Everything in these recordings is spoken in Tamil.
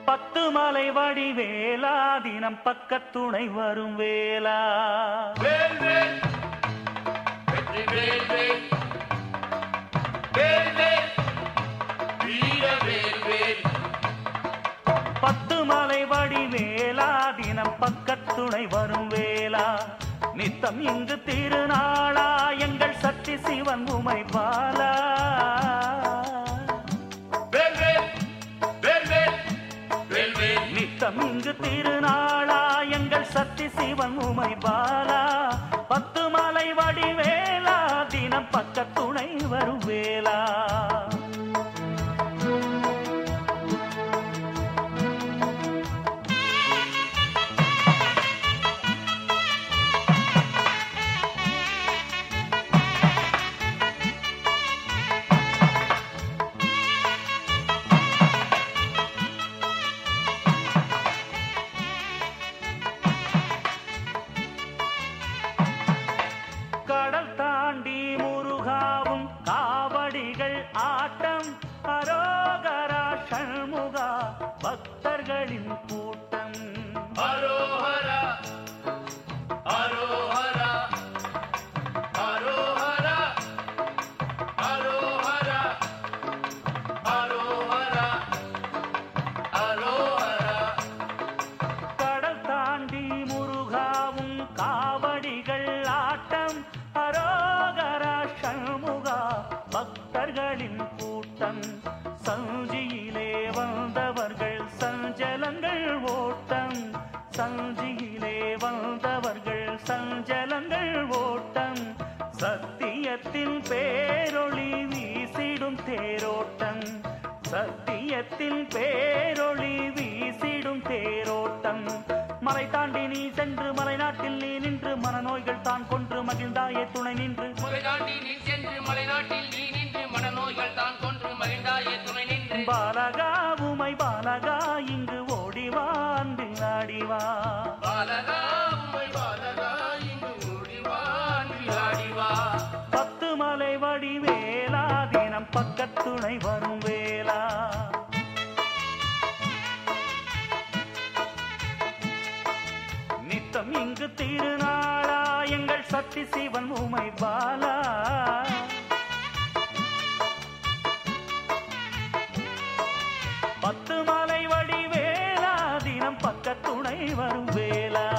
பத்து மலை வடி வேலா தினம் பக்கத்துணை வரும் வேலா வேல் வேல் வெற்றி வேல் வேல் வேல் வேல் வீர வேல் வேல் பத்து மலை வடி வேலா தினம் பக்கத்துணை வரும் வேலா நித்தம் இங்கு திருநாளா எங்கள் சக்தி சிவன் உமை பாலா வேல் வேல் வேல் வேல் வேல் வேல் நித்தம் இங்கு திருநாளா எங்கள் சக்தி சிவன் உமை பாலா பத்து மலை வடி வேலா தினம் பக்கத்துணை வரும் வேலா கடல் தாண்டி முருகாவும் காவடிகள் ஆட்டம் அரோகரா ஷண்முகா பக்தர்களின் கூட்டம் அரோஹரா அரோஹரா அரோஹரா அரோஹரா அரோஹரா அரோஹரா கடல் தாண்டி முருகாவும் காவடிகள் ஆட்டம் அரோகரா ஷண்முகா பக்தர்களின் கூட்டம் சஞ்சியிலே வந்தவர்கள் சஞ்சலங்கள் ஓட்டம் சஞ்சியிலே வந்தவர்கள் சஞ்சலங்கள் ஓட்டம் சத்தியத்தின் பேரொளி வீசிடும் தேரோட்டம் சத்தியத்தின் பேரொளி வீசிடும் தேரோட்டம் மலை தாண்டி நீ சென்று மலைநாட்டில் நீ நின்று மனநோய்கள் தான் கொன்று மகிழ்ந்தாயே துணை நின்று மலைநாட்டி நீ சென்று மலைநாட்டில் நீ நின்று மனநோய்கள் தான் கொன்று மகிழ்ந்தாயே துணை நின்று பாலகா உமை பாலகா இங்கு ஓடிவா அன்பில் ஆடிவா பாலகா உம்மை பாலகா இங்கு ஓடிவான் விளையாடிவா பத்து மலை வடி வேலா தினம் பக்கத்துணை வரும் வேலா நித்தம் இங்கு திருநாளா எங்கள் சக்தி சிவன் உமை பாலா பத்து மலை வடி வேலா தினம் பக்கத்துணை வரும் வேலா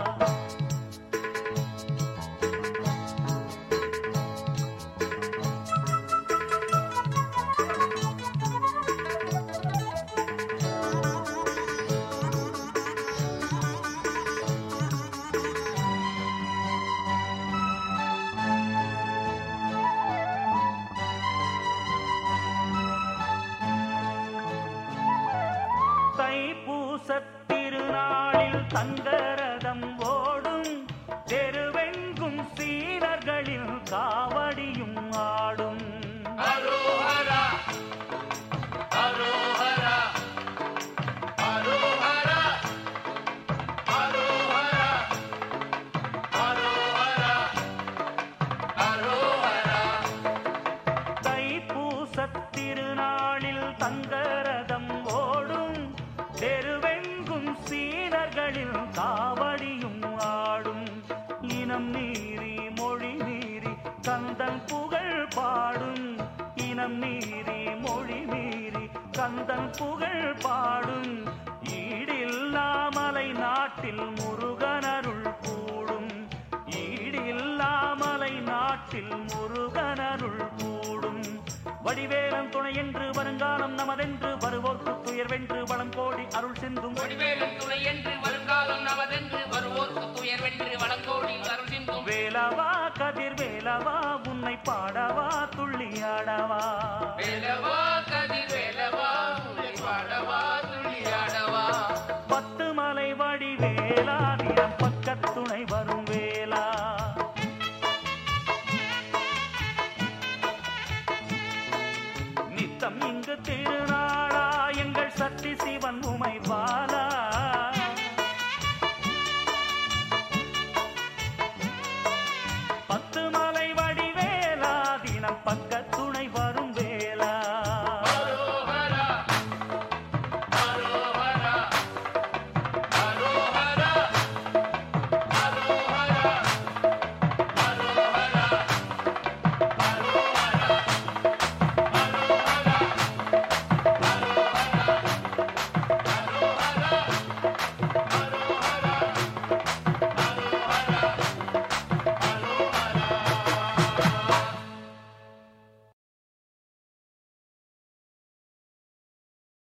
தைப்பூசத் திருநாளில் தங்கரதம் ஓடும் தெருவெங்கும் சீனர்களில் காவடியும் ஆடும் அரோஹரா அரோஹரா அரோஹரா அரோஹரா அரோஹரா அரோஹரா தைப்பூசத் திருநாளில் தங்கரதம் ஓடும் தெருவெங்கும் சீனர்களில் காவடியும் ஆடும் இனம் மீறி மொழி மீறி கந்தன் புகழ் பாடும் இனம் மீறி மொழி மீறி கந்தன் புகழ் பாடும் ஈடில்லாமலை நாட்டில் முருகனருள் கூடும் ஈடில்லாமலை நாட்டில் முருகனருள் கூடும் வடிவேலன் துணை என்று வருங்காலம் நமதென்று வருவோர்க்கு துயர் வென்று வளம் கோடி அருள் சிந்தும் கொடிவேலும் துணை என்று வருங்காலம் நமதென்று வருவோர்க்கு துயர் வென்று வளங்கோடி அருள் சிந்தும் வேலவா கதிர் வேலவா உன்னை பாடவா துள்ளியாடவா வேலவா கதிர் வேலவா உன்னை பாடவா துள்ளியாடவா பத்து மலை வடி வேலா தினம் பக்கத்துணை வரும் வேலா நித்தம் இங்கு திரு